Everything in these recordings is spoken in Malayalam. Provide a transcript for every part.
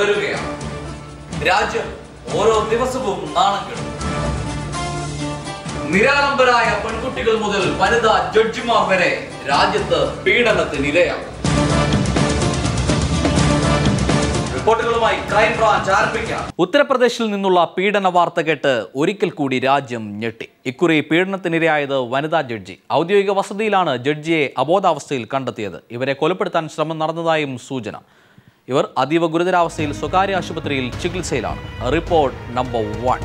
തുടരുകയാണ് രാജ്യം ഓരോ ദിവസവും നാണം കെടും നിരാലംബരായ പെൺകുട്ടികൾ മുതൽ വനിതാ ജഡ്ജിമാർ വരെ രാജ്യത്ത് പീഡനത്തിന് ഇരയാണ് റിപ്പോർട്ടുകളുമായി ക്രൈംബ്രാഞ്ച് ആരംഭിക്കാം ഉത്തർപ്രദേശിൽ നിന്നുള്ള പീഡന വാർത്ത കേട്ട് ഒരിക്കൽ കൂടി രാജ്യം ഞെട്ടി ഇക്കുറി പീഡനത്തിനിരയായത് വനിതാ ജഡ്ജി ഔദ്യോഗിക വസതിയിലാണ് ജഡ്ജിയെ അബോധാവസ്ഥയിൽ കണ്ടെത്തിയത് ഇവരെ കൊലപ്പെടുത്താൻ ശ്രമം നടന്നതായും സൂചന ഇവർ അതീവ ഗുരുതരാവസ്ഥയിൽ സ്വകാര്യ ആശുപത്രിയിൽ ചികിത്സയിലാണ് റിപ്പോർട്ട് നമ്പർ വൺ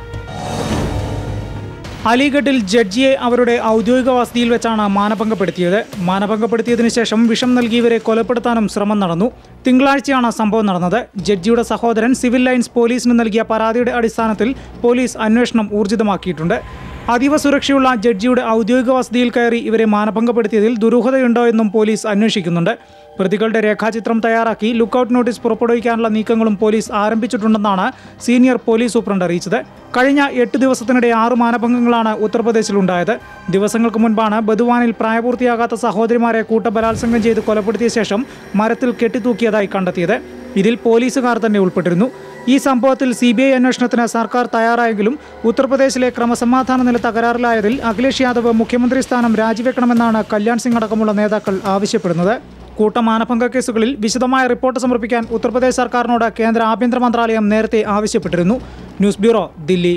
അലിഗഡിൽ ജഡ്ജിയെ അവരുടെ ഔദ്യോഗിക വസതിയിൽ വെച്ചാണ് മാനഭംഗപ്പെടുത്തിയത് മാനഭംഗപ്പെടുത്തിയതിനു ശേഷം വിഷം നൽകി ഇവരെ കൊലപ്പെടുത്താനും ശ്രമം നടന്നു തിങ്കളാഴ്ചയാണ് സംഭവം നടന്നത് ജഡ്ജിയുടെ സഹോദരൻ സിവിൽ ലൈൻസ് പോലീസിന് നൽകിയ പരാതിയുടെ അടിസ്ഥാനത്തിൽ പോലീസ് അന്വേഷണം ഊർജിതമാക്കിയിട്ടുണ്ട് അതീവ സുരക്ഷയുള്ള ജഡ്ജിയുടെ ഔദ്യോഗിക വസതിയിൽ കയറി ഇവരെ മാനഭംഗപ്പെടുത്തിയതിൽ ദുരൂഹതയുണ്ടോ എന്നും പോലീസ് അന്വേഷിക്കുന്നുണ്ട് പ്രതികളുടെ രേഖാചിത്രം തയ്യാറാക്കി ലുക്കൌട്ട് നോട്ടീസ് പുറപ്പെടുവിക്കാനുള്ള നീക്കങ്ങളും പോലീസ് ആരംഭിച്ചിട്ടുണ്ടെന്നാണ് സീനിയർ പോലീസ് സൂപ്രണ്ട് അറിയിച്ചത് കഴിഞ്ഞ എട്ട് ദിവസത്തിനിടെ ആറ് മാനഭംഗങ്ങളാണ് ഉത്തർപ്രദേശിലുണ്ടായത് ദിവസങ്ങൾക്ക് മുൻപാണ് ബധുവാനിൽ പ്രായപൂർത്തിയാകാത്ത സഹോദരിമാരെ കൂട്ടബലാത്സംഗം ചെയ്ത് കൊലപ്പെടുത്തിയ ശേഷം മരത്തിൽ കെട്ടിത്തൂക്കിയതായി കണ്ടെത്തിയത് ഇതിൽ പോലീസുകാർ തന്നെ ഉൾപ്പെട്ടിരുന്നു ഈ സംഭവത്തിൽ സി ബി ഐ അന്വേഷണത്തിന് സർക്കാർ തയ്യാറായെങ്കിലും ഉത്തർപ്രദേശിലെ ക്രമസമാധാന നില തകരാറിലായതിൽ അഖിലേഷ് യാദവ് മുഖ്യമന്ത്രി സ്ഥാനം രാജിവെക്കണമെന്നാണ് കല്യാൺ സിംഗ് അടക്കമുള്ള നേതാക്കൾ ആവശ്യപ്പെടുന്നത് കൂട്ടമാനഭംഗ കേസുകളിൽ വിശദമായ റിപ്പോർട്ട് സമർപ്പിക്കാൻ ഉത്തർപ്രദേശ് സർക്കാരിനോട് കേന്ദ്ര ആഭ്യന്തര മന്ത്രാലയം നേരത്തെ ആവശ്യപ്പെട്ടിരുന്നു ന്യൂസ് ബ്യൂറോ ദില്ലി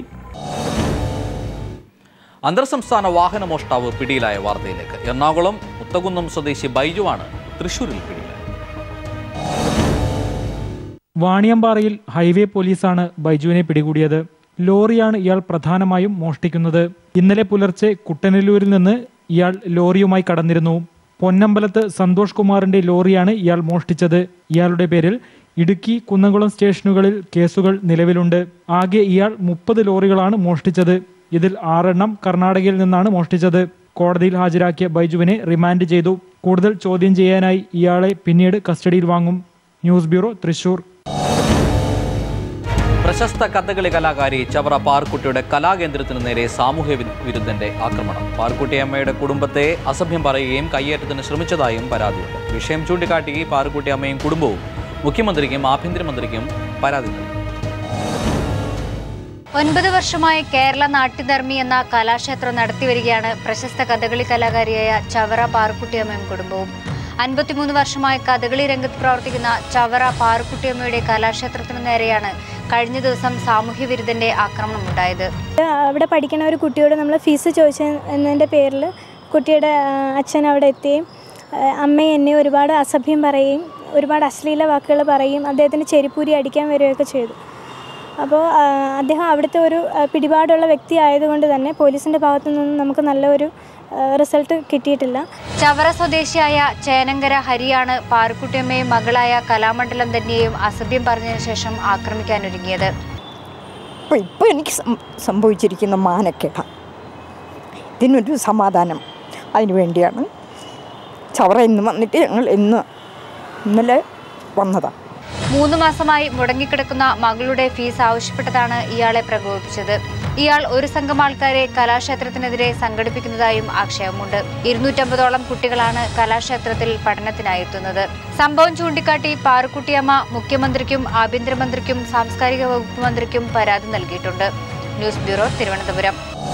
അന്തർ സംസ്ഥാന വാഹന മോഷ്ടാവ് പിടിയിലായ വാർത്തയിലേക്ക് എറണാകുളം മുത്തകുന്നം സ്വദേശി ബൈജുവാണ് തൃശൂരിൽ പിടിയിലായത് വാണിയമ്പാറയിൽ ഹൈവേ പോലീസാണ് ബൈജുവിനെ പിടികൂടിയത് ലോറിയാണ് ഇയാൾ പ്രധാനമായും മോഷ്ടിക്കുന്നത് ഇന്നലെ പുലർച്ചെ കുട്ടനല്ലൂരിൽ നിന്ന് ഇയാൾ ലോറിയുമായി കടന്നിരുന്നു പൊന്നമ്പലത്ത് സന്തോഷ് കുമാറിന്റെ ലോറിയാണ് ഇയാൾ മോഷ്ടിച്ചത് ഇയാളുടെ പേരിൽ ഇടുക്കി കുന്നംകുളം സ്റ്റേഷനുകളിൽ കേസുകൾ നിലവിലുണ്ട് ആകെ ഇയാൾ മുപ്പത് ലോറികളാണ് മോഷ്ടിച്ചത് ഇതിൽ ആറെണ്ണം കർണാടകയിൽ നിന്നാണ് മോഷ്ടിച്ചത് കോടതിയിൽ ഹാജരാക്കിയ ബൈജുവിനെ റിമാൻഡ് ചെയ്തു കൂടുതൽ ചോദ്യം ചെയ്യാനായി ഇയാളെ പിന്നീട് കസ്റ്റഡിയിൽ വാങ്ങും ന്യൂസ് ബ്യൂറോ തൃശൂർ പ്രശസ്ത കഥകളി കലാകാരി ചവറ പാർക്കുട്ടിയുടെ കലാകേന്ദ്രത്തിന് നേരെ സാമൂഹ്യ വി- വിരുദ്ധന്റെ ആക്രമണം പാർക്കുട്ടി അമ്മയുടെ കുടുംബത്തെ അസഭ്യം പറയുകയും കയ്യേറ്റത്തിന് ശ്രമിച്ചതായും പരാതിയുണ്ട് വിഷയം ചൂണ്ടിക്കാട്ടി പാർക്കുട്ടി അമ്മയും കുടുംബവും മുഖ്യമന്ത്രിക്കും ആഭ്യന്തരമന്ത്രിക്കും പരാതി നൽകി ഒൻപത് വർഷമായി കേരള നാട്യധർമ്മി എന്ന കലാക്ഷേത്രം നടത്തിവരികയാണ് പ്രശസ്ത കഥകളി കലാകാരിയായ ചവറ പാറുക്കുട്ടിയമ്മയും കുടുംബവും അൻപത്തിമൂന്ന് വർഷമായി കഥകളി രംഗത്ത് പ്രവർത്തിക്കുന്ന ചവറ പാറുക്കുട്ടിയമ്മയുടെ കലാക്ഷേത്രത്തിനു നേരെയാണ് കഴിഞ്ഞ ദിവസം സാമൂഹ്യ വിരുദ്ധന്റെ ആക്രമണം ഉണ്ടായത് അവിടെ പഠിക്കുന്ന ഒരു കുട്ടിയോട് നമ്മൾ ഫീസ് ചോദിച്ച എന്നതിൻ്റെ പേരിൽ കുട്ടിയുടെ ആ, അച്ഛൻ അവിടെ എത്തുകയും ആ, അമ്മയും എന്നെ ഒരുപാട് അസഭ്യം പറയുകയും ഒരുപാട് അശ്ലീല വാക്കുകൾ പറയും അദ്ദേഹത്തിന് ചെരിപ്പൂരി അടിക്കാൻ വരികയൊക്കെ ചെയ്തു അപ്പോൾ ആ, അദ്ദേഹം അവിടുത്തെ ഒരു ആ, പിടിപാടുള്ള വ്യക്തി ആയതുകൊണ്ട് തന്നെ പോലീസിൻ്റെ ഭാഗത്തു നിന്നും നമുക്ക് നല്ലൊരു റിസൾട്ട് കിട്ടിയിട്ടില്ല ചവറ സ്വദേശിയായ ചേനങ്കര ഹരിയാണ് പാറുക്കുട്ടിയമ്മയും മകളായ കലാമണ്ഡലം തന്നെയും അസഭ്യം പറഞ്ഞതിനു ശേഷം ആക്രമിക്കാനൊരുങ്ങിയത് അപ്പോൾ ഇപ്പോൾ എനിക്ക് സം- സംഭവിച്ചിരിക്കുന്ന മാനക്കേട ഇതിനൊരു സമാധാനം അതിനു വേണ്ടിയാണ് ചവറ ഇന്ന് വന്നിട്ട് ഞങ്ങൾ ഇന്ന് ഇന്നലെ വന്നതാണ് മൂന്ന് മാസമായി മുടങ്ങിക്കിടക്കുന്ന മകളുടെ ഫീസ് ആവശ്യപ്പെട്ടതാണ് ഇയാളെ പ്രകോപിപ്പിച്ചത് ഇയാൾ ഒരു സംഘം ആൾക്കാരെ കലാക്ഷേത്രത്തിനെതിരെ സംഘടിപ്പിക്കുന്നതായും ആക്ഷേപമുണ്ട് ഇരുന്നൂറ്റമ്പതോളം കുട്ടികളാണ് കലാക്ഷേത്രത്തിൽ പഠനത്തിനായി എത്തുന്നത് സംഭവം ചൂണ്ടിക്കാട്ടി പാറുക്കുട്ടിയമ്മ മുഖ്യമന്ത്രിക്കും ആഭ്യന്തരമന്ത്രിക്കും സാംസ്കാരിക വകുപ്പ് മന്ത്രിക്കും പരാതി നൽകിയിട്ടുണ്ട് ന്യൂസ് ബ്യൂറോ തിരുവനന്തപുരം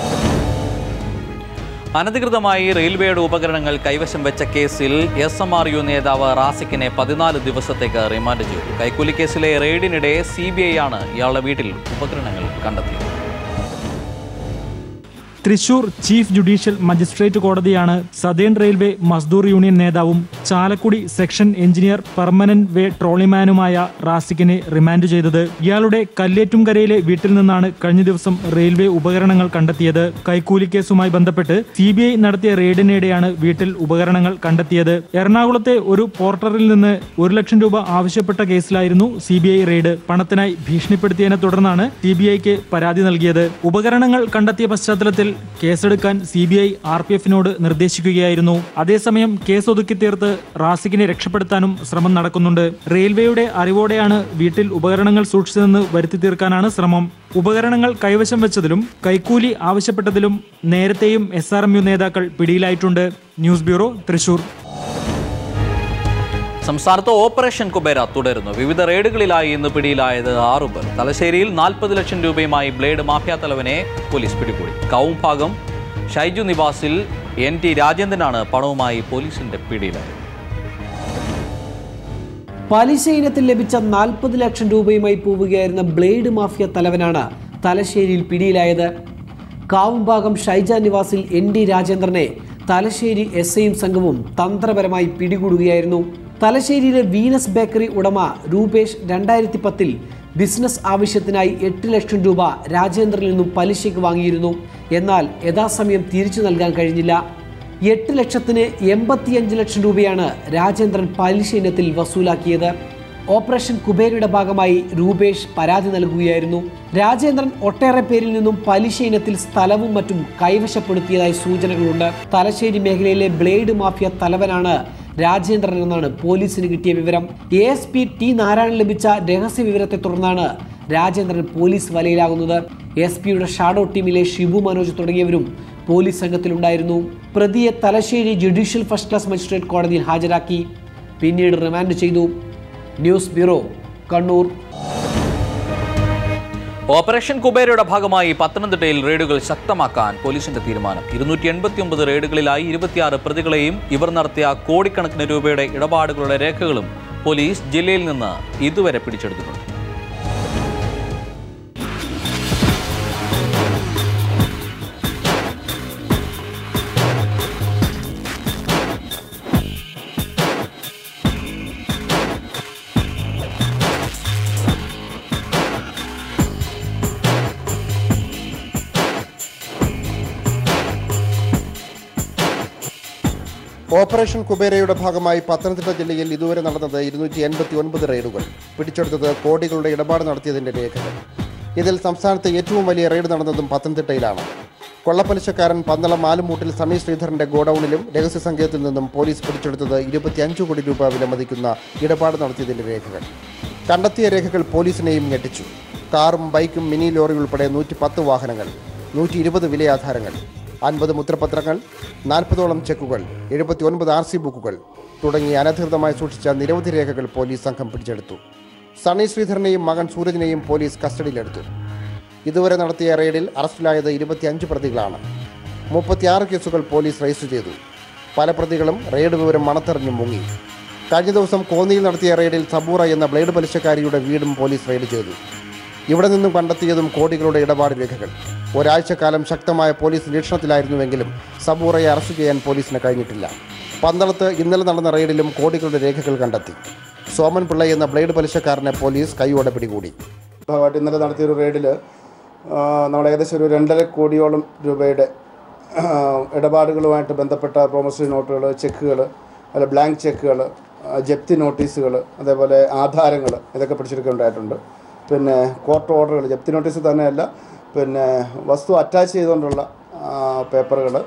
അനധികൃതമായി റെയിൽവേയുടെ ഉപകരണങ്ങൾ കൈവശം വെച്ച കേസിൽ എസ് എം ആർ യു നേതാവ് റാസിക്കിനെ പതിനാല് ദിവസത്തേക്ക് റിമാൻഡ് ചെയ്തു കൈക്കൂലി കേസിലെ റെയ്ഡിനിടെ സി ബി ഐ ആണ് ഇയാളുടെ വീട്ടിൽ ഉപകരണങ്ങൾ കണ്ടെത്തിയത് തൃശൂർ ചീഫ് ജുഡീഷ്യൽ മജിസ്ട്രേറ്റ് കോടതിയാണ് സദേൺ റെയിൽവേ മസ്ദൂർ യൂണിയൻ നേതാവും Chalakudy section engineer permanent way ട്രോളിമാനുമായ റാസിക്കിനെ റിമാൻഡ് ചെയ്തത് ഇയാളുടെ കല്ലേറ്റുംകരയിലെ വീട്ടിൽ നിന്നാണ് കഴിഞ്ഞ ദിവസം റെയിൽവേ ഉപകരണങ്ങൾ കണ്ടെത്തിയത് കൈക്കൂലി കേസുമായി ബന്ധപ്പെട്ട് സി ബി ഐ നടത്തിയ റെയ്ഡിനിടെയാണ് വീട്ടിൽ ഉപകരണങ്ങൾ കണ്ടെത്തിയത് എറണാകുളത്തെ ഒരു പോർട്ടറിൽ നിന്ന് ഒരു ലക്ഷം രൂപ ആവശ്യപ്പെട്ട കേസിലായിരുന്നു സി ബി ഐ റെയ്ഡ് പണത്തിനായി ഭീഷണിപ്പെടുത്തിയതിനെ തുടർന്നാണ് സി ബി ഐക്ക് പരാതി നൽകിയത് ഉപകരണങ്ങൾ കണ്ടെത്തിയ പശ്ചാത്തലത്തിൽ കേസെടുക്കാൻ C B I R P എഫിനോട് നിർദ്ദേശിക്കുകയായിരുന്നു അതേസമയം കേസ് ഒതുക്കി തീർത്ത് റാസിക്കിനെ രക്ഷപ്പെടുത്താനും ശ്രമം നടക്കുന്നുണ്ട് റെയിൽവേയുടെ അറിവോടെയാണ് വീട്ടിൽ ഉപകരണങ്ങൾ സൂക്ഷിച്ചതെന്ന് വരുത്തി തീർക്കാനാണ് ശ്രമം ഉപകരണങ്ങൾ കൈവശം വെച്ചതിലും കൈക്കൂലി ആവശ്യപ്പെട്ടതിലും നേരത്തെയും എസ് ആർ എം യു നേതാക്കൾ പിടിയിലായിട്ടുണ്ട് ന്യൂസ് ബ്യൂറോ തൃശൂർ സംസ്ഥാനത്ത് ഓപ്പറേഷൻ കുബേര തുടരുന്നു വിവിധ റെയ്ഡുകളിലായി ഇന്ന് പിടിയിലായത് ആറുപേർ തലശ്ശേരിയിൽ നാൽപ്പത് ലക്ഷം രൂപയുമായി ബ്ലേഡ് മാഫിയ തലവനെ പോലീസ് പിടികൂടി കവും ഭാഗം ഷൈജു നിവാസിൽ എൻ ടി രാജേന്ദ്രനാണ് പണവുമായി പോലീസിന്റെ പിടിയിലായത് പലിശ ഇനത്തിൽ ലഭിച്ച നാൽപ്പത് ലക്ഷം രൂപയുമായി പോവുകയായിരുന്ന ബ്ലേഡ് മാഫിയ തലവനാണ് തലശ്ശേരിയിൽ പിടിയിലായത് കാവുംഭാഗം ഷൈജ നിവാസിൽ എൻ ഡി രാജേന്ദ്രനെ തലശ്ശേരി എസ് ഐയും സംഘവും തന്ത്രപരമായി പിടികൂടുകയായിരുന്നു തലശ്ശേരിയിലെ വീനസ് ബേക്കറി ഉടമ രൂപേഷ് രണ്ടായിരത്തി പത്തിൽ ബിസിനസ് ആവശ്യത്തിനായി എട്ട് ലക്ഷം രൂപ രാജേന്ദ്രനിൽ നിന്നും പലിശയ്ക്ക് വാങ്ങിയിരുന്നു എന്നാൽ യഥാസമയം തിരിച്ചു നൽകാൻ കഴിഞ്ഞില്ല എട്ട് ലക്ഷത്തിന് എൺപത്തിയഞ്ച് ലക്ഷം രൂപയാണ് രാജേന്ദ്രൻ പലിശ ഇനത്തിൽ വസൂലാക്കിയത് ഓപ്പറേഷൻ കുബേരയുടെ ഭാഗമായി രൂപേഷ് പരാതി നൽകുകയായിരുന്നു രാജേന്ദ്രൻ ഒട്ടേറെ പേരിൽ നിന്നും പലിശ ഇനത്തിൽ സ്ഥലവും മറ്റും കൈവശപ്പെടുത്തിയതായി സൂചനകളുണ്ട് തലശ്ശേരി മേഖലയിലെ ബ്ലേഡ് മാഫിയ തലവനാണ് രാജേന്ദ്രൻ എന്നാണ് പോലീസിന് കിട്ടിയ വിവരം A S P T Narayanan ലഭിച്ച രഹസ്യ വിവരത്തെ തുടർന്നാണ് രാജേന്ദ്രൻ പോലീസ് വലയിലാകുന്നത് എസ് പിയുടെ ഷാഡോ ടീമിലെ ഷിബു മനോജ് തുടങ്ങിയവരും പോലീസ് സംഘത്തിലുണ്ടായിരുന്നു പ്രതിയെ Thalassery judicial first class magistrate കോടതിയിൽ ഹാജരാക്കി പിന്നീട് റിമാൻഡ് ചെയ്തു ന്യൂസ് ബ്യൂറോ കണ്ണൂർ ഓപ്പറേഷൻ കുബേരയുടെ ഭാഗമായി പത്തനംതിട്ടയിൽ റെയ്ഡുകൾ ശക്തമാക്കാൻ പോലീസിന്റെ തീരുമാനം ഇരുന്നൂറ്റി എൺപത്തി ഒമ്പത് റെയ്ഡുകളിലായി ഇരുപത്തിയാറ് പ്രതികളെയും ഇവർ നടത്തിയ കോടിക്കണക്കിന് രൂപയുടെ ഇടപാടുകളുടെ രേഖകളും പോലീസ് ജില്ലയിൽ നിന്ന് ഇതുവരെ പിടിച്ചെടുത്തിട്ടുണ്ട് ഓപ്പറേഷൻ കുബേരയുടെ ഭാഗമായി പത്തനംതിട്ട ജില്ലയിൽ ഇതുവരെ നടന്നത് ഇരുന്നൂറ്റി എൺപത്തി ഒൻപത് റെയ്ഡുകൾ പിടിച്ചെടുത്തത് കോടികളുടെ ഇടപാട് നടത്തിയതിന്റെ രേഖകൾ ഇതിൽ സംസ്ഥാനത്തെ ഏറ്റവും വലിയ റെയ്ഡ് നടന്നതും പത്തനംതിട്ടയിലാണ് കൊള്ളപ്പലിശക്കാരൻ പന്തളം മാലുമൂട്ടിൽ സണ്ണി ശ്രീധരന്റെ ഗോഡൌണിലും രഹസ്യ സംഘത്തിൽ നിന്നും പോലീസ് പിടിച്ചെടുത്തത് ഇരുപത്തിയഞ്ച് കോടി രൂപ വിലമതിക്കുന്ന ഇടപാട് നടത്തിയതിന്റെ രേഖകൾ കണ്ടെത്തിയ രേഖകൾ പോലീസിനെയും ഞെട്ടിച്ചു കാറും ബൈക്കും മിനി ലോറി ഉൾപ്പെടെ നൂറ്റി പത്ത് വാഹനങ്ങൾ നൂറ്റി ഇരുപത് വിലയാധാരങ്ങൾ അൻപത് മുദ്രപത്രങ്ങൾ നാൽപ്പതോളം ചെക്കുകൾ എഴുപത്തി ഒൻപത് ആർ സി ബുക്കുകൾ തുടങ്ങി അനധികൃതമായി സൂക്ഷിച്ച നിരവധി രേഖകൾ പോലീസ് സംഘം പിടിച്ചെടുത്തു സണ്ണി ശ്രീധരനെയും മകൻ സൂരജിനെയും പോലീസ് കസ്റ്റഡിയിലെടുത്തു ഇതുവരെ നടത്തിയ റെയ്ഡിൽ അറസ്റ്റിലായത് ഇരുപത്തിയഞ്ച് പ്രതികളാണ് മുപ്പത്തിയാറ് കേസുകൾ പോലീസ് രജിസ്റ്റർ ചെയ്തു പല പ്രതികളും റെയ്ഡ് വിവരം മണത്തെറിഞ്ഞു മുങ്ങി കഴിഞ്ഞ ദിവസം കോന്നിയിൽ നടത്തിയ റെയ്ഡിൽ സബൂറ എന്ന ബ്ലേഡ് പലിശക്കാരിയുടെ വീടും പോലീസ് റെയ്ഡ് ചെയ്തു ഇവിടെ നിന്നും കണ്ടെത്തിയതും കോടികളുടെ ഇടപാട് രേഖകൾ ഒരാഴ്ചക്കാലം ശക്തമായ പോലീസ് നിരീക്ഷണത്തിലായിരുന്നുവെങ്കിലും സബൂറയെ അറസ്റ്റ് ചെയ്യാൻ പോലീസിന് കഴിഞ്ഞിട്ടില്ല പന്തളത്ത് ഇന്നലെ നടന്ന റെയ്ഡിലും കോടികളുടെ രേഖകൾ കണ്ടെത്തി സോമൻ പിള്ള എന്ന ബ്ലേഡ് പലിശക്കാരനെ പോലീസ് കൈയോടെ പിടികൂടി ഭാഗമായിട്ട് ഇന്നലെ നടത്തിയൊരു റെയ്ഡിൽ നമ്മൾ ഏകദേശം ഒരു രണ്ടര കോടിയോളം രൂപയുടെ ആ, ഇടപാടുകളുമായിട്ട് ബന്ധപ്പെട്ട പ്രോമസറി നോട്ടുകൾ ചെക്കുകൾ അല്ല ബ്ലാങ്ക് ചെക്കുകൾ ജപ്തി നോട്ടീസുകൾ അതേപോലെ ആധാരങ്ങൾ ഇതൊക്കെ പിടിച്ചെടുക്കുകയുണ്ടായിട്ടുണ്ട് പിന്നെ കോർട്ട് ഓർഡറുകൾ ജപ്തി നോട്ടീസ് തന്നെയല്ല പിന്നെ വസ്തു അറ്റാച്ച് ചെയ്തുകൊണ്ടുള്ള പേപ്പറുകൾ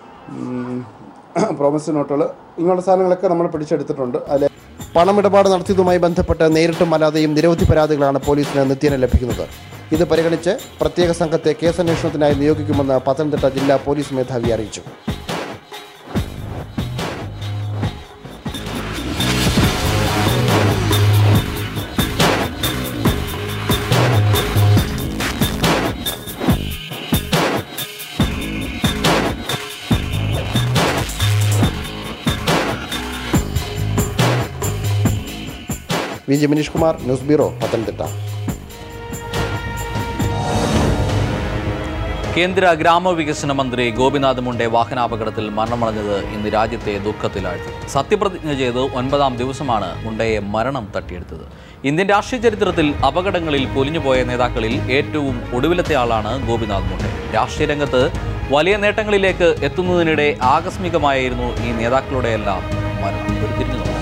പ്രോമിസറി നോട്ടുകൾ ഇങ്ങനെയുള്ള സാധനങ്ങളൊക്കെ നമ്മൾ പിടിച്ചെടുത്തിട്ടുണ്ട് അതിൽ പണമിടപാട് നടത്തിയതുമായി ബന്ധപ്പെട്ട് നേരിട്ടും അല്ലാതെയും നിരവധി പരാതികളാണ് പോലീസിന് നിത്യേന ലഭിക്കുന്നത് ഇത് പരിഗണിച്ച് പ്രത്യേക സംഘത്തെ കേസന്വേഷണത്തിനായി നിയോഗിക്കുമെന്ന് പത്തനംതിട്ട ജില്ലാ പോലീസ് മേധാവി അറിയിച്ചു V G Manish Kumar news bureau Pathanamthitta കേന്ദ്ര ഗ്രാമവികസന മന്ത്രി ഗോപിനാഥ് മുണ്ടെ വാഹനാപകടത്തിൽ മരണമടഞ്ഞത് ഇന്ന് രാജ്യത്തെ ദുഃഖത്തിലാഴ്ത്തി സത്യപ്രതിജ്ഞ ചെയ്ത് ഒൻപതാം ദിവസമാണ് മുണ്ടയെ മരണം തട്ടിയെടുത്തത് ഇന്ത്യൻ രാഷ്ട്രീയ ചരിത്രത്തിൽ അപകടങ്ങളിൽ പൊലിഞ്ഞുപോയ നേതാക്കളിൽ ഏറ്റവും ഒടുവിലത്തെ ആളാണ് ഗോപിനാഥ് മുണ്ടെ രാഷ്ട്രീയ രംഗത്ത് വലിയ നേട്ടങ്ങളിലേക്ക് എത്തുന്നതിനിടെ ആകസ്മികമായിരുന്നു ഈ നേതാക്കളുടെയെല്ലാം മരണം ഒരു തിരിഞ്ഞു നോക്കാം.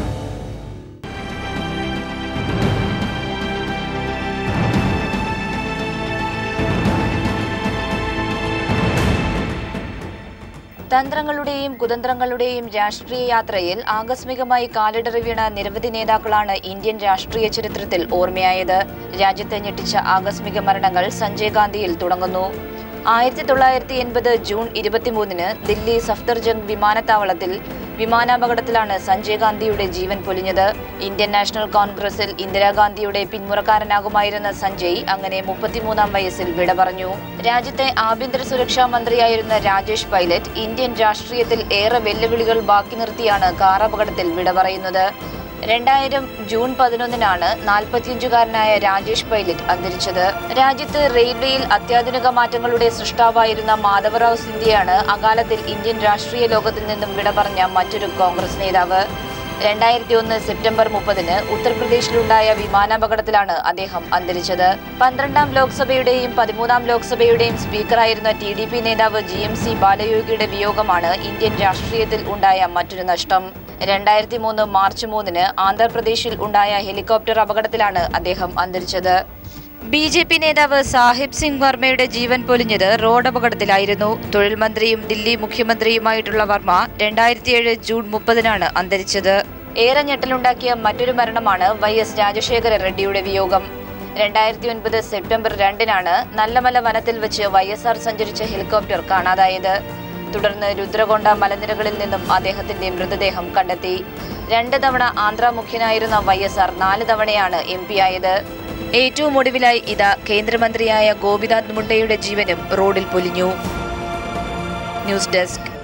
തന്ത്രങ്ങളുടെയും കുതന്ത്രങ്ങളുടെയും രാഷ്ട്രീയ യാത്രയിൽ ആകസ്മികമായി കാലിടറി വീണ നിരവധി നേതാക്കളാണ് ഇന്ത്യൻ രാഷ്ട്രീയ ചരിത്രത്തിൽ ഓർമ്മയായത് രാജ്യത്തെ ഞെട്ടിച്ച ആകസ്മിക മരണങ്ങൾ സഞ്ജയ് ഗാന്ധിയിൽ തുടങ്ങുന്നു ആയിരത്തി തൊള്ളായിരത്തി എൺപത് ജൂൺ ഇരുപത്തിമൂന്നിന് ദില്ലി സഫ്ദർജംഗ് വിമാനത്താവളത്തിൽ വിമാനാപകടത്തിലാണ് സഞ്ജയ് ഗാന്ധിയുടെ ജീവൻ പൊലിഞ്ഞത് ഇന്ത്യൻ നാഷണൽ കോൺഗ്രസിൽ ഇന്ദിരാഗാന്ധിയുടെ പിന്മുറക്കാരനാകുമായിരുന്ന സഞ്ജയ് അങ്ങനെ മുപ്പത്തിമൂന്നാം വയസ്സിൽ വിട പറഞ്ഞു രാജ്യത്തെ ആഭ്യന്തര സുരക്ഷാ മന്ത്രിയായിരുന്ന രാജേഷ് പൈലറ്റ് ഇന്ത്യൻ രാഷ്ട്രീയത്തിൽ ഏറെ വെല്ലുവിളികൾ ബാക്കി നിർത്തിയാണ് കാർ അപകടത്തിൽ വിട പറയുന്നത് രണ്ടായിരം ജൂൺ പതിനൊന്നിനാണ് നാൽപ്പത്തിയഞ്ചുകാരനായ രാജേഷ് പൈലറ്റ് അന്തരിച്ചത് രാജ്യത്ത് റെയിൽവേയിൽ അത്യാധുനിക മാറ്റങ്ങളുടെ സൃഷ്ടാവായിരുന്ന മാധവറാവ് സിന്ധ്യയാണ് അകാലത്തിൽ ഇന്ത്യൻ രാഷ്ട്രീയ ലോകത്തിൽ നിന്നും വിട പറഞ്ഞ മറ്റൊരു കോൺഗ്രസ് നേതാവ് രണ്ടായിരത്തി ഒന്ന് സെപ്റ്റംബർ മുപ്പതിന് ഉത്തർപ്രദേശിലുണ്ടായ വിമാനാപകടത്തിലാണ് അദ്ദേഹം അന്തരിച്ചത് പന്ത്രണ്ടാം ലോക്സഭയുടെയും പതിമൂന്നാം ലോക്സഭയുടെയും സ്പീക്കറായിരുന്ന ടി ഡി പി നേതാവ് ജി എം സി ബാലയോഗിയുടെ വിയോഗമാണ് ഇന്ത്യൻ രാഷ്ട്രീയത്തിൽ ഉണ്ടായ മറ്റൊരു നഷ്ടം രണ്ടായിരത്തി മൂന്ന് മാർച്ച് മൂന്നിന് ആന്ധ്രാപ്രദേശിൽ ഉണ്ടായ ഹെലികോപ്റ്റർ അപകടത്തിലാണ് അദ്ദേഹം അന്തരിച്ചത് ബി ജെ പി നേതാവ് സാഹിബ് സിംഗ് വർമ്മയുടെ ജീവൻ പൊലിഞ്ഞത് റോഡ് അപകടത്തിലായിരുന്നു തൊഴിൽ മന്ത്രിയും ദില്ലി മുഖ്യമന്ത്രിയുമായിട്ടുള്ള വർമ്മ രണ്ടായിരത്തിയേഴ് ജൂൺ മുപ്പതിനാണ് അന്തരിച്ചത് ഏറെ ഞെട്ടലുണ്ടാക്കിയ മറ്റൊരു മരണമാണ് വൈ എസ് രാജശേഖര റെഡ്ഡിയുടെ വിയോഗം രണ്ടായിരത്തി ഒൻപത് സെപ്റ്റംബർ രണ്ടിനാണ് നല്ലമല വനത്തിൽ വെച്ച് വൈ എസ് ആർ സഞ്ചരിച്ച ഹെലികോപ്റ്റർ കാണാതായത് തുടർന്ന് രുദ്രകൊണ്ട മലനിരകളിൽ നിന്നും അദ്ദേഹത്തിന്റെ മൃതദേഹം കണ്ടെത്തി രണ്ട് തവണ ആന്ധ്ര മുഖ്യനായിരുന്ന വൈ എസ് ആർ നാല് തവണയാണ് എം പി ആയത് ഏറ്റവും ഒടുവിലായി ഇതാ കേന്ദ്രമന്ത്രിയായ ഗോപിനാഥ് മുണ്ടയുടെ ജീവനും റോഡിൽ പൊലിഞ്ഞു ന്യൂസ് ഡെസ്ക്